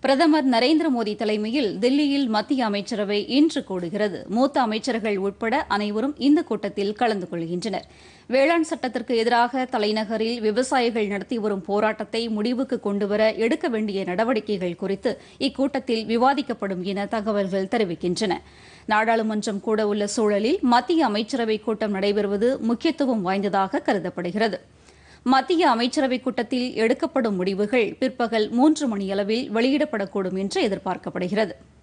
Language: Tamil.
பிரதமர் நரேந்திர மோடி தலைமையில் தில்லியில் மத்திய அமைச்சரவை இன்று கூடுகிறது மூத்த அமைச்சர்கள் உட்பட அனைவரும் இந்த கூட்டத்தில் கலந்து கொள்கின்றனர் வேளாண் சட்டத்திற்கு எதிராக தலைநகரில் விவசாயிகள் நடத்தி வரும் போராட்டத்தை முடிவுக்கு கொண்டுவர எடுக்க வேண்டிய நடவடிக்கைகள் குறித்து இக்கூட்டத்தில் விவாதிக்கப்படும் என தகவல்கள் தெரிவிக்கின்றன நாடாளுமன்றம் கூட உள்ள சூழலில் மத்திய அமைச்சரவைக் கூட்டம் நடைபெறுவது முக்கியத்துவம் வாய்ந்ததாக கருதப்படுகிறது மத்திய அமைச்சரவைக் கூட்டத்தில் எடுக்கப்படும் முடிவுகள் பிற்பகல் மூன்று மணியளவில் வெளியிடப்படக்கூடும் என்று எதிர்பார்க்கப்படுகிறது